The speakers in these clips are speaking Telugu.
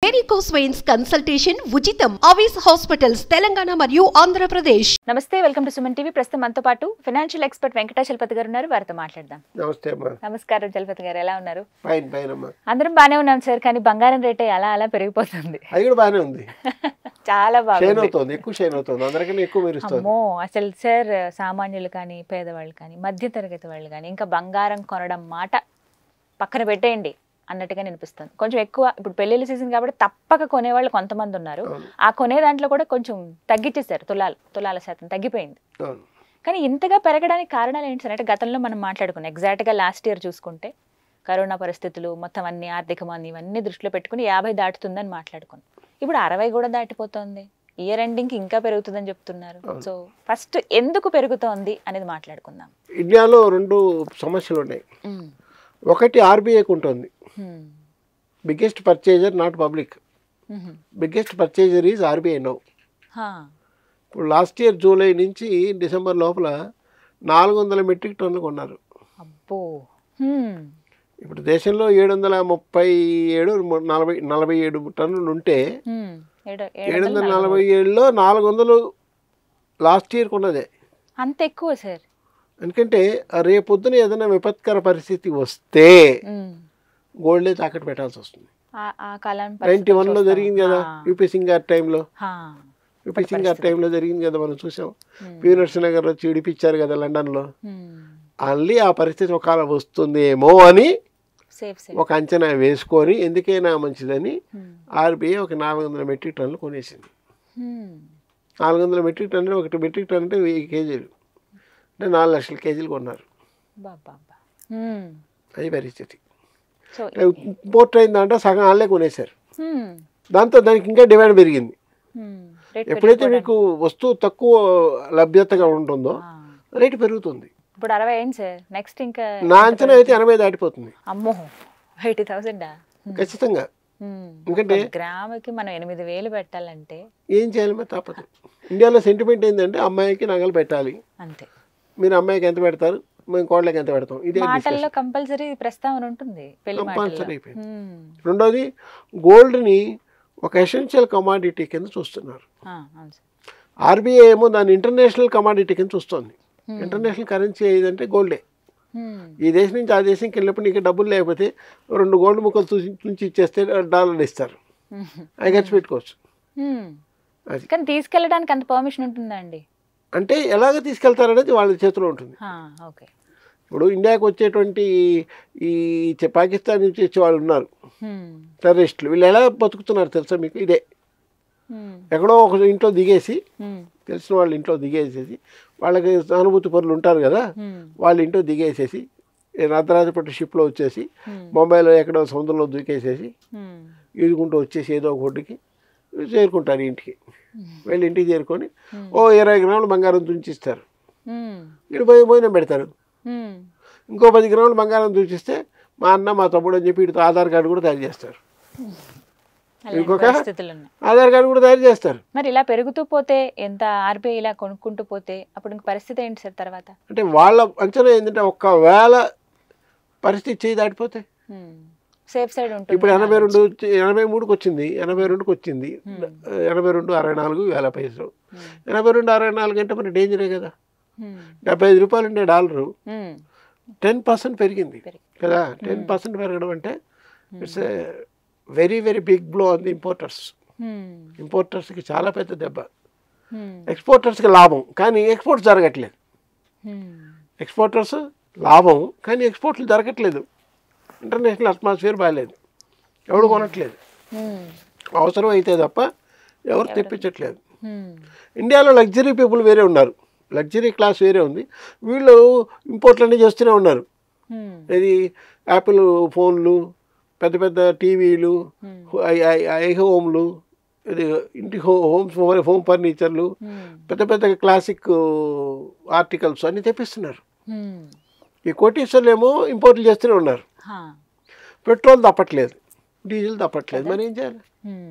వెరికోస్ వెయిన్స్ కన్సల్టేషన్ ఉచితం అవిస్ హాస్పిటల్స్ తెలంగాణ మరియు ఆంధ్రప్రదేశ్ నమస్తే వెల్కమ్ టు సుమన్ టీవీ ప్రస్తుతం మనతో పాటు ఫైనాన్షియల్ ఎక్స్పర్ట్ వెంకటాచలపతి గారు ఉన్నారు వారితో మాట్లాడదాం నమస్తే అమ్మా నమస్కారం చలపతి గారు ఎలా ఉన్నారు ఫైన్ ఫైన్ అమ్మా అందరం బాగానే ఉన్నాం సార్ కానీ బంగారం రేటే అలా అలా పెరిగిపోతుంది అది కూడా బాగానే ఉంది చాలా షైన్ బాగుంది అవుతుంది ఎక్కువ షైన్ అవుతుంది అందరికన్నా ఎక్కువ మెరుస్తుంది అమ్మో అసలు సార్ సామాన్యులు కానీ పేదవాళ్ళు కానీ మధ్యతరగతి వాళ్ళు కానీ ఇంకా బంగారం కొనడం మాట పక్కన పెట్టేయండి అన్నట్టుగా అనిపిస్తుంది కొంచెం ఎక్కువ ఇప్పుడు పెళ్లిళ్ళ సీజన్ కాబట్టి తప్పక కొనేవాళ్ళు కొంతమంది ఉన్నారు అవును. ఆ కొనే దాంట్లో కూడా కొంచెం తగ్గించేశారు తులాలు తులాల శాతం తగ్గిపోయింది అవును కానీ ఇంతగా పెరగడానికి కారణాలు ఏంటి సార్ అంటే గతంలో మనం మాట్లాడుకున్నాం ఎగ్జాక్ట్గా లాస్ట్ ఇయర్ చూసుకుంటే కరోనా పరిస్థితులు మొత్తం అన్ని ఆర్థిక మాంద్యం ఇవన్నీ దృష్టిలో పెట్టుకుని యాభై దాటుతుందని మాట్లాడుకున్నాం ఇప్పుడు అరవై కూడా దాటిపోతుంది ఇయర్ ఎండింగ్కి ఇంకా పెరుగుతుందని చెప్తున్నారు అవును. సో ఫస్ట్ ఎందుకు పెరుగుతోంది అనేది మాట్లాడుకుందాం ఇండియాలో రెండు సమస్యలు ఉన్నాయి ఒకటి ఆర్బీఐకి ఉంటుంది biggest purchaser not public biggest purchaser is RBI no ఇప్పుడు లాస్ట్ ఇయర్ జూలై నుంచి డిసెంబర్ లోపల నాలుగు వందల మెట్రిక్ టన్నులు కొన్నారు అబ్బో హ్మ్. ఇప్పుడు దేశంలో ఏడు వందల ముప్పై ఏడు నలభై నలభై ఏడు టన్నులు ఉంటే హ్మ్. ఏడు- ఏడు ఏడు వందల వందల నలభై ఏడులో నాలుగు వందలు లాస్ట్ ఇయర్ కొన్నదే అంత ఎక్కువ సార్ ఎందుకంటే రేపొద్దున ఏదైనా విపత్కర పరిస్థితి వస్తే హ్మ్. గోల్డే తాకట్టు పెట్టాల్సి వస్తుంది ఆ- ఆ కాలం నైన్టీ వన్లో జరిగింది కదా యూపీ సింగ్ గారి టైంలో హా. యూపీ సింగ్ గారి టైంలో జరిగింది కదా మనం చూసాం హ్మ్. పి నరసింహ వచ్చి విడిపించారు కదా లండన్లో హ్మ్. మళ్ళీ ఆ పరిస్థితి ఒకవేళ వస్తుందేమో అని సేఫ్ సేఫ్ ఒక అంచనా వేసుకొని ఎందుకైనా మంచిదని హ్మ్. ఆర్బీఐ ఒక నాలుగు వందల మెట్రిక్ టన్నులు కొనేసింది హ్మ్. నాలుగు వందల మెట్రిక్ టన్నులు ఒకటి మెట్రిక్ టన్ అంటే వెయ్యి కేజీలు అంటే నాలుగు లక్షల కేజీలు కొన్నారు బాబా హ్మ్. అది పరిస్థితి సో ఇంపోర్ట్ అయిందంటే సగం వాళ్ళే కొనేశారు హ్మ్. దాంతో దానికి ఇంకా డిమాండ్ పెరిగింది హ్మ్. రేట్ ఎప్పుడైతే పెరిగిపోవడం. మీకు వస్తువు తక్కువ లభ్యతగా ఉంటుందో ఆ. రేటు పెరుగుతుంది ఇప్పుడు అరవై అయింది సార్ నెక్స్ట్ ఇంకా నా అంచనా అయితే ఎనభై దాటిపోతుంది అమ్మో ఎయిటీ థౌసండా ఖచ్చితంగా ఎందుకంటే గ్రాముకి మనం ఎనిమిది వేలు పెట్టాలంటే ఏం చేయాలి మరి తప్పదు ఇండియాలో సెంటిమెంట్ ఏంటంటే అమ్మాయికి నగలు పెట్టాలి అంతే మీరు అమ్మాయికి ఎంత పెడతారు మేము కోళ్ళకి ఎంత పెడతాం ఇదే మాటల్లో కంపల్సరీ ప్రస్తావన ఉంటుంది పెళ్లి Compulsory మాటల్లో అయిపోయింది. హ్మ్. రెండోది గోల్డ్ని ఒక ఎసెన్షియల్ కమాడిటీ కింద చూస్తున్నారు ఆ, అవును సార్ ఆర్బీఐ ఏమో దాన్ని ఇంటర్నేషనల్ కమాడిటీ కింద చూస్తుంది ఇంటర్నేషనల్ కరెన్సీ ఏదంటే గోల్డే హ్మ్. ఈ దేశం నుంచి ఆ దేశంకి వెళ్ళినప్పుడు నీకు డబ్బులు లేకపోతే రెండు గోల్డ్ ముక్కలు తుంచి తుంచి ఇచ్చేస్తే డాలర్లు ఇస్తారు హ్మ్. అవి ఖర్చు పెట్టుకోవచ్చు హ్మ్. అది. కానీ తీసుకెళ్ళడానికి అంత పర్మిషన్ ఉంటుందా అండి అంటే ఎలాగ తీసుకెళ్తారనేది వాళ్ళ చేతిలో ఉంటుంది ఆ, ఓకే ఇప్పుడు ఇండియాకి వచ్చేటువంటి ఈ చె- పాకిస్తాన్ నుంచి వచ్చే వాళ్ళు ఉన్నారు హ్మ్. టెర్రరిస్టులు వీళ్ళు ఎలా బతుకుతున్నారు తెలుసా మీకు ఇదే హ్మ్. ఎక్కడో ఒక ఇంట్లో దిగేసి హ్మ్. తెలిసిన వాళ్ళ ఇంట్లో దిగేసేసి వాళ్ళకి సానుభూతి పనులు ఉంటారు కదా హ్మ్. వాళ్ళ ఇంట్లో దిగేసేసి అర్ధరాత్రి పట్టు షిప్లో వచ్చేసి హ్మ్. ముంబైలో ఎక్కడో సముద్రంలో దూకేసేసి హ్మ్. ఈదుకుంటూ వచ్చేసి ఏదో ఒక ఒడ్డుకి చేరుకుంటారు ఇంటికి వెళ్ళి ఇంటికి చేరుకొని Hmm. ఓ ఇరవై గ్రాములు బంగారం తుంచిస్తారు హ్మ్. ఇటు పోయి భోజనం పెడతారు హ్మ్. ఇంకో పది గ్రాములు బంగారం తుంచిస్తే మా అన్న మా తమ్ముడు అని చెప్పి వీటితో ఆధార్ కార్డు కూడా తయారు చేస్తారు అలాంటి ఇంకొక? పరిస్థితులు ఉన్నాయి ఆధార్ కార్డు కూడా తయారు చేస్తారు మరి ఇలా పెరుగుతూ పోతే ఎంత ఆర్బీఐ ఇలా కొనుక్కుంటూ పోతే అప్పుడు ఇంక పరిస్థితి ఏంటి సార్ తర్వాత అంటే వాళ్ళ అంచనా ఏంటంటే ఒక్కవేళ పరిస్థితి చేయి దాటిపోతే సేఫ్ సైడ్ ఉంటుంది ఇప్పుడు ఎనభై రెండు వచ్చి- ఎనభై మూడుకి వచ్చింది ఎనభై రెండుకి వచ్చింది ఎనభై రెండు అరవై నాలుగు వేల పైసలు ఎనభై రెండు అరవై నాలుగు అంటే మరి డేంజరే కదా డెబ్బై ఐదు రూపాయలు ఉండే డాలరు టెన్ పర్సెంట్ పెరిగింది పెరిగి- కదా టెన్ పర్సెంట్ పెరగడం అంటే it's a very very big blow on the importers ఇంపోర్టర్స్కి చాలా పెద్ద దెబ్బ ఎక్స్పోర్టర్స్కి లాభం కానీ ఎక్స్పోర్ట్ జరగట్లేదు ఎక్స్పోర్టర్స్ లాభం కానీ ఎక్స్పోర్ట్లు జరగట్లేదు ఇంటర్నేషనల్ అట్మాస్ఫియర్ బాగాలేదు ఎవడు కొనట్లేదు అవసరం అయితే తప్ప ఎవరు తెప్పించట్లేదు ఇండియాలో లగ్జరీ పీపుల్ వేరే ఉన్నారు లగ్జరీ క్లాస్ వేరే ఉంది వీళ్ళు ఇంపోర్ట్లు అన్నీ చేస్తూనే ఉన్నారు ఇది యాపిల్ ఫోన్లు పెద్ద పెద్ద టీవీలు ఐ- ఐ- ఐ హోమ్లు ఇది ఇంటి హో హోమ్స్ హోమ్ ఫర్నిచర్లు పెద్ద పెద్ద క్లాసిక్ ఆర్టికల్స్ అన్నీ తెప్పిస్తున్నారు ఈ కోటీశ్వర్లు ఏమో ఇంపోర్ట్లు చేస్తూనే ఉన్నారు పెట్రోల్ తప్పట్లేదు డీజిల్ తప్పట్లేదు మరి ఏం చేయాలి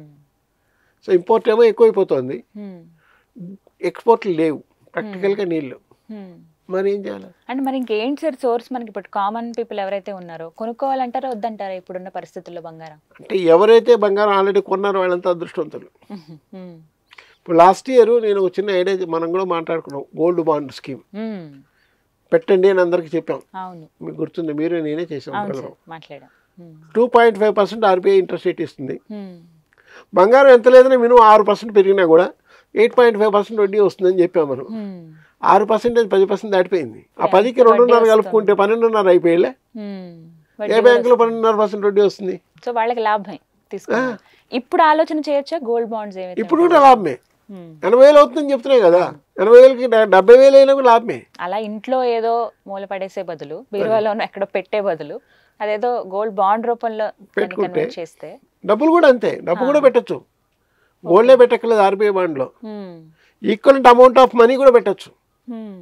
సో ఇంపోర్ట్ ఏమో ఎక్కువైపోతుంది ఎక్స్పోర్ట్లు లేవు ప్రాక్టికల్గా నీళ్ళు మరి ఏం చేయాలి అంటే మరి ఇంకేంటి సార్ సోర్స్ మనకి ఇప్పుడు కామన్ పీపుల్ ఎవరైతే ఉన్నారో కొనుక్కోవాలంటారా వద్దంటారా ఇప్పుడున్న పరిస్థితుల్లో బంగారం అంటే ఎవరైతే బంగారం ఆల్రెడీ కొన్నారో వాళ్ళంతా అదృష్టవంతులు ఉమ్. ఇప్పుడు లాస్ట్ ఇయర్ నేను ఒక చిన్న ఐడియా మనం కూడా మాట్లాడుకున్నాం గోల్డ్ బాండ్ స్కీమ్ ఉమ్. పెట్టండి అని అందరికీ చెప్పాం అవును మీకు గుర్తుంది మీరు నేనే చేసాం అవును సార్ మాట్లాడాం um. Two point five percent RBI interest rate ఇస్తుంది ఉమ్. బంగారం ఎంత లేదని మినిమం ఆరు పర్సెంట్ పెరిగినా కూడా ఎయిట్ పాయింట్ ఫైవ్ పర్సెంట్ వడ్డీ వస్తుందని చెప్పాం మనం ఉమ్. ఆరు పర్సెంటేజ్ పది పర్సెంట్ దాటిపోయింది ఆ పదికి రెండున్నర కలుపుకుంటే పన్నెండున్నర అయిపోయిలే ఉమ్. ఏ బ్యాంకులో పన్నెండున్నర పర్సెంట్ వడ్డీ వస్తుంది సో వాళ్ళకి లాభమే తీసుకున్నారు ఇప్పుడు ఆలోచన చేయొచ్చా గోల్డ్ బాండ్స్ ఏవైతే ఇప్పుడు కూడా లాభమే ఉమ్. ఎనభై వేలు అవుతుందని చెప్తున్నాయి కదా ఎనభై వేలకి డ- డెబ్బై వేలు అయినా కూడా లాభమే అలా ఇంట్లో ఏదో మూల పడేసే బదులు బీరువాలోనో ఎక్కడో పెట్టే బదులు అదేదో గోల్డ్ బాండ్ రూపంలో పెట్టుకుంటే కన్వర్ట్ చేస్తే డబ్బులు కూడా అంతే డబ్బు కూడా పెట్టచ్చు గోల్డే పెట్టక్కర్లేదు ఆర్బీఐ బాండ్లో um. Equal amount of money కూడా పెట్టచ్చు ఉమ్.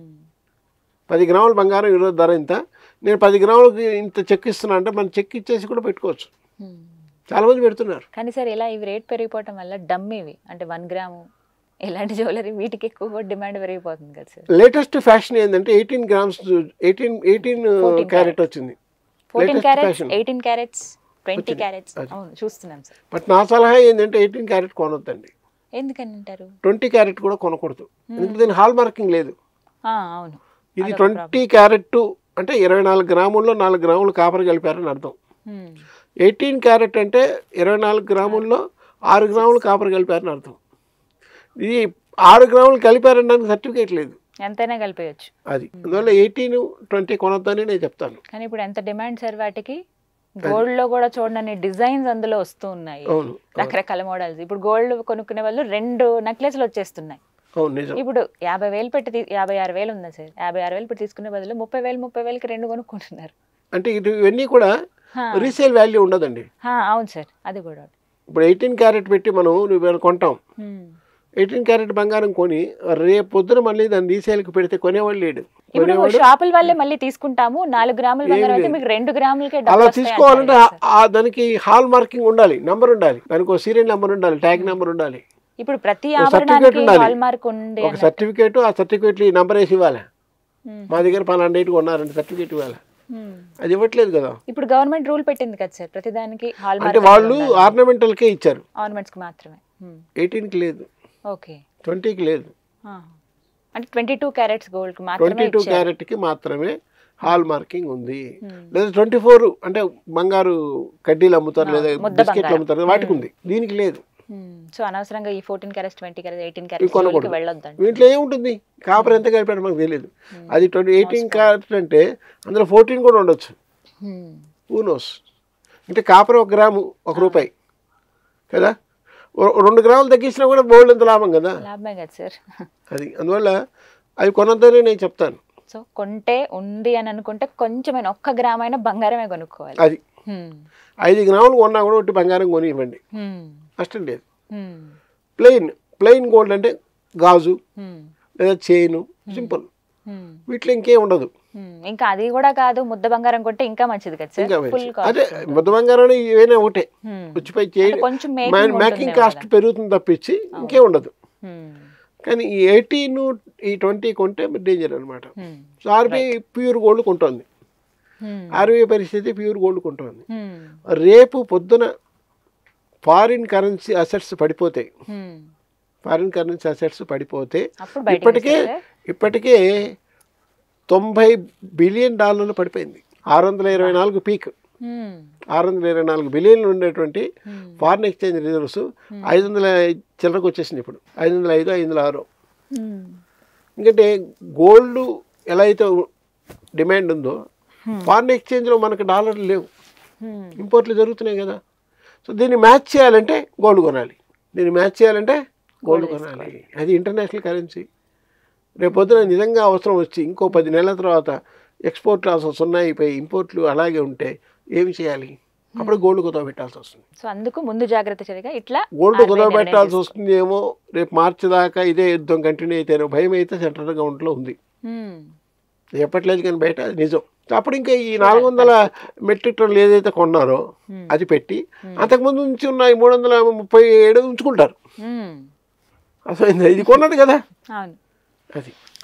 పది గ్రాముల బంగారం ఈరోజు ధర ఇంత నేను పది గ్రాములకి ఇంత చెక్ ఇస్తున్నా అంటే మనం చెక్ ఇచ్చేసి కూడా పెట్టుకోవచ్చు ఉమ్. చాలా మంది పెడుతున్నారు కానీ సార్ ఇలా ఇవి రేట్ పెరిగిపోవటం వల్ల డమ్ ఇవి అంటే వన్ గ్రాము ఇలాంటి జ్యువెలరీ వీటికి ఎక్కువ డిమాండ్ పెరిగిపోతుంది కదా సార్ లేటెస్ట్ ఫ్యాషన్ ఏంటంటే eighteen grams eighteen eighteen carat వచ్చింది fourteen Latest carats fashion. Eighteen carats twenty carats అవును చూస్తున్నాం సార్ బట్ నా సలహా ఏంటంటే ఎయిటీన్ క్యారెట్ కొనొద్దండి ఎందుకని అంటారు ట్వంటీ క్యారెట్ కూడా కొనకూడదు ఎందుకంటే దీని హాల్ మార్కింగ్ లేదు ఆ, అవును ఇది ట్వంటీ క్యారెట్ అంటే ఇరవై నాలుగు గ్రాముల్లో నాలుగు గ్రాములు కాపర్ కలిపారని అర్థం ఉమ్. ఎయిటీన్ క్యారెట్ అంటే ఇరవై నాలుగు గ్రాముల్లో ఆరు గ్రాములు కాపర్ కలిపారని అర్థం ఇది ఆరు గ్రాములు కలిపారనడానికి సర్టిఫికేట్ లేదు ఎంతైనా కలిపేయచ్చు అది అందువల్ల ఎయిటీన్ ట్వంటీ కొనొద్దని నేను చెప్తాను కానీ ఇప్పుడు ఎంత డిమాండ్ సార్ వాటికి గోల్డ్ లో కూడా చూడని డిజైన్స్ అందులో వస్తూ ఉన్నాయి అవును రకరకాల మోడల్స్ ఇప్పుడు గోల్డ్ కొనుక్కునే వాళ్ళు రెండు నెక్లెస్లు వచ్చేస్తున్నాయి అవును నిజం ఇప్పుడు యాభై వేలు పెట్టి తీ- యాభై ఆరు వేలు ఉందా సార్ యాభై ఆరు వేలు పెట్టి తీసుకునే బదులు ముప్పై వేలు ముప్పై వేలకి రెండు కొనుక్కుంటున్నారు అంటే ఇది ఇవన్నీ కూడా హా. రీసేల్ వాల్యూ ఉండదండి హా, అవును సార్ అది కూడా ఇప్పుడు ఎయిటీన్ క్యారెట్ పెట్టి మనం నువ్వు ఇవాళ కొంటాం హ్మ్. ఎయిటీన్ క్యారెట్ బంగారం కొని రేపు పొద్దున మళ్ళీ దాన్ని రీసేల్కి పెడితే కొనేవాళ్ళు లేడు ఇప్పుడు కొనేవాడు షాపుల వాళ్ళే మళ్ళీ తీసుకుంటాము నాలుగు గ్రాముల బంగారం అయితే మీకు రెండు గ్రాములకే డబ్బులు అలా వస్తాయి తీసుకోవాలంటే అంటారు ఆ- ఆ దానికి హాల్ మార్కింగ్ ఉండాలి నంబర్ ఉండాలి దానికి ఒక సీరియల్ నెంబర్ ఉండాలి ట్యాగ్ నెంబర్ ఉండాలి ఇప్పుడు ప్రతి ఒక certificate ఆభరణానికి ఉండాలి. హాల్ మార్క్ ఉంది ఒక సర్టిఫికేట్ ఆ సర్టిఫికేట్ ఈ నంబర్ వేసి ఇవ్వాలి హ్మ్. మా దగ్గర పలానా డేట్ కొన్నారంటే సర్టిఫికేట్ ఇవ్వాలి హ్మ్. అది ఇవ్వట్లేదు కదా ఇప్పుడు గవర్నమెంట్ రూల్ పెట్టింది కదా సార్ ప్రతిదానికి హాల్ అంటే వాళ్ళు ఆర్నమెంటల్కే ఇచ్చారు ఆర్నమెంట్స్ కి మాత్రమే హ్మ్. ఎయిటీన్కి లేదు ఓకే ట్వంటీకి లేదు ఆ. అంటే ట్వంటీ టూ క్యారెట్స్ గోల్డ్ కి ట్వంటీ మాత్రమే టూ ఇచ్చారు. క్యారెట్కి మాత్రమే హాల్ మార్కింగ్ ఉంది హ్మ్. లేదా ట్వంటీ ఫోర్ అంటే బంగారు కడ్డీలు అమ్ముతారు లేదా ముద్ద బిస్కెట్లు బంగారం. అమ్ముతారు వాటికి ఉంది దీనికి లేదు హ్మ్. సో అనవసరంగా ఈ fourteen carats twenty carats eighteen ఇవి క్యారెట్స్ కొనకూడదు వెళ్ళొద్దండి వీటిలో ఏముంటుంది కాపర్ ఎంత కలిపాడు మాకు తెలియదు అది ట్వంటీ ఎయిటీన్ క్యారెట్ అంటే అందులో ఫోర్టీన్ కూడా ఉండొచ్చు హ్మ్. ఊనోస్ అంటే కాపర్ ఒక గ్రాము ఒక రూపాయి కదా ఓ- రెండు గ్రాములు తగ్గించినా కూడా బోల్డ్ ఎంత లాభం కదా లాభమే కదా సార్ అది అందువల్ల అవి కొనొద్దని నేను చెప్తాను సో కొంటే ఉంది అని అనుకుంటే కొంచెమైనా ఒక్క గ్రామ్ అయినా బంగారమే కొనుక్కోవాలి అది హ్మ్. ఐదు గ్రాములు కొన్నా కూడా ఒకటి బంగారం కొని ఇవ్వండి హ్మ్. నష్టం లేదు హ్మ్. ప్లెయిన్ ప్లెయిన్ గోల్డ్ అంటే గాజు హ్మ్. లేదా చైను సింపుల్ హ్మ్. వీటిలో ఇంకేం ఉండదు హ్మ్. ఇంకా అది కూడా కాదు ముద్ద బంగారం కొంటే ఇంకా మంచిది కదా సార్ ఇంకా ఫుల్ మంచిది. అదే ముద్ద బంగారం ఏవైనా ఒకటే వచ్చిపోయి అంటే కొంచెం making మేకింగ్ ఉంటుందేమో కాస్ట్ పెరుగుతుంది తప్పించి ఇంకేం ఉండదు కానీ ఈ ఎయిటీన్ ఈ ట్వంటీ కొంటే డేంజర్ అనమాట సో ఆర్బీఐ ప్యూర్ గోల్డ్ కొంటోంది ఆర్బీఐ పరిస్థితి ప్యూర్ గోల్డ్ కొంటోంది రేపు పొద్దున ఫారిన్ కరెన్సీ అసెట్స్ పడిపోతాయి ఫారిన్ కరెన్సీ అసెట్స్ పడిపోతే అప్పుడు బయటికి ఇప్పటికే వస్తాయి ఇప్పటికే తొంభై బిలియన్ డాలర్లు పడిపోయింది ఆరు వందల ఇరవై నాలుగు పీక్ ఆరు వందల ఇరవై నాలుగు బిలియన్లు ఉండేటువంటి ఫారిన్ ఎక్స్చేంజ్ రిజర్వ్స్ ఐదు వందల చిల్లరకు వచ్చేసింది ఇప్పుడు ఐదు వందల ఐదు ఐదు వందల ఆరు ఎందుకంటే గోల్డ్ ఎలా అయితే డిమాండ్ ఉందో ఫారిన్ ఎక్స్చేంజ్లో మనకు డాలర్లు లేవు ఇంపోర్ట్లు జరుగుతున్నాయి కదా సో దీన్ని మ్యాచ్ చేయాలంటే గోల్డ్ కొనాలి దీన్ని మ్యాచ్ చేయాలంటే గోల్డ్ కొనాలి అది ఇంటర్నేషనల్ కరెన్సీ రేపు పొద్దున నిజంగా అవసరం వచ్చి ఇంకో పది నెలల తర్వాత ఎక్స్పోర్ట్లు అసలు సున్నా అయిపోయి ఇంపోర్ట్లు అలాగే ఉంటే ఏమి చేయాలి అప్పుడు గోల్డ్ కుదవ పెట్టాల్సి వస్తుంది సో అందుకు ముందు జాగ్రత్త చర్యగా ఇట్లా గోల్డ్ RBI కుదవ నిర్ణయం పెట్టాల్సి వస్తుంది ఏమో రేపు మార్చి దాకా ఇదే యుద్ధం కంటిన్యూ అయితేనో భయం అయితే సెంట్రల్ గవర్నమెంట్లో ఉంది హ్మ్. చెప్పట్లేదు కానీ బయట అది నిజం అప్పుడు ఇంకా ఈ నాలుగు వందల మెట్రిక్ టన్నులు ఏదైతే కొన్నారో అది పెట్టి అంతకుముందు నుంచి ఉన్న ఈ మూడు వందల ముప్పై ఏడు ఉంచుకుంటారు హ్మ్. అసలు ఇది కొన్నది కదా అవును అది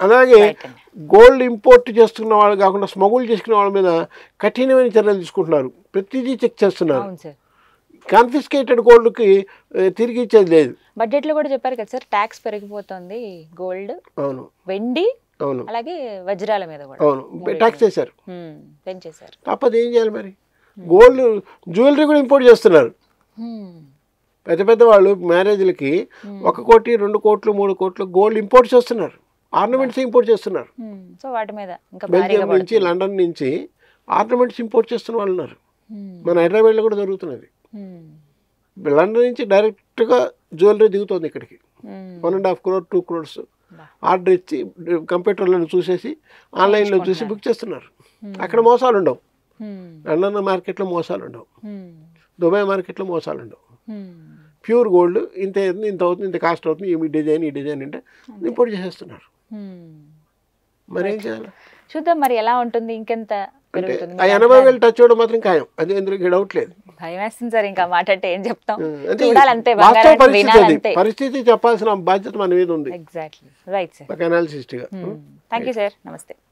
అలాగే Right అండి. గోల్డ్ ఇంపోర్ట్ చేస్తున్న వాళ్ళు కాకుండా స్మగుల్ చేసుకునే వాళ్ళ మీద కఠినమైన చర్యలు తీసుకుంటున్నారు ప్రతిదీ చెక్ చేస్తున్నారు అవును సార్ కాన్ఫిస్కేటెడ్ గోల్డ్కి తిరిగి ఇచ్చేది లేదు బడ్జెట్ లో కూడా చెప్పారు కదా సార్ ట్యాక్స్ పెరిగిపోతుంది గోల్డ్ అవును వెండి అవును అలాగే వజ్రాల మీద కూడా అవును ట్యాక్స్ చేశారు హ్మ్, పెంచేశారు తప్పదు ఏం చేయాలి మరి గోల్డ్ జ్యువెలరీ కూడా ఇంపోర్ట్ చేస్తున్నారు హ్మ్, పెద్ద పెద్ద వాళ్ళు మ్యారేజ్లకి ఒక కోటి రెండు కోట్లు మూడు కోట్లు గోల్డ్ ఇంపోర్ట్ చేస్తున్నారు ఆర్నమెంట్స్ ఇంపోర్ట్ చేస్తున్నారు హ్మ్. సో వాటి మీద ఇంకా భారీగా బెల్జియం నుంచి పడుతుంది. లండన్ నుంచి ఆర్నమెంట్స్ ఇంపోర్ట్ చేస్తున్న వాళ్ళు ఉన్నారు హ్మ్, మన హైదరాబాద్లో కూడా జరుగుతున్నది హ్మ్, లండన్ నుంచి డైరెక్ట్గా జ్యువెలరీ దిగుతుంది ఇక్కడికి హ్మ్. One and half crore two crores బా. ఆర్డర్ ఇచ్చి కంప్యూటర్లో చూసేసి ఆన్లైన్లో చూసి బుక్ చేస్తున్నారు అక్కడ మోసాలు ఉండవు హ్మ్, లండన్ మార్కెట్లో మోసాలు ఉండవు హ్మ్, దుబాయ్ మార్కెట్లో మోసాలు ఉండవు హ్మ్. ప్యూర్ గోల్డ్ ఇంత అవుతుంది ఇంత అవుతుంది ఇంత కాస్ట్ అవుతుంది ఈ డిజైన్ ఈ డిజైన్ అంటే ఇంపోర్ట్ చేసేస్తున్నారు హ్మ్. మరి ఏం చేయాలి చూద్దాం మరి ఎలా ఉంటుంది ఇంకెంత అంటే పెరుగుతుంది ఆ ఎనభై వేలు టచ్ అవ్వడం మాత్రం ఖాయం అది ఎందుకు డౌట్ లేదు భయం వేస్తుంది సార్ ఇంకా మాట అంటే ఏం చెప్తాం అంటే చూడాలంతే వాస్తవ బంగారం పరిస్థితి అది వినాలంతే పరిస్థితి చెప్పాల్సిన బాధ్యత మన మీద ఉంది ఎగ్జాక్ట్లీ రైట్ సార్ ఒక అనాలిసిస్ట్గా థ్యాంక్ యూ సార్ నమస్తే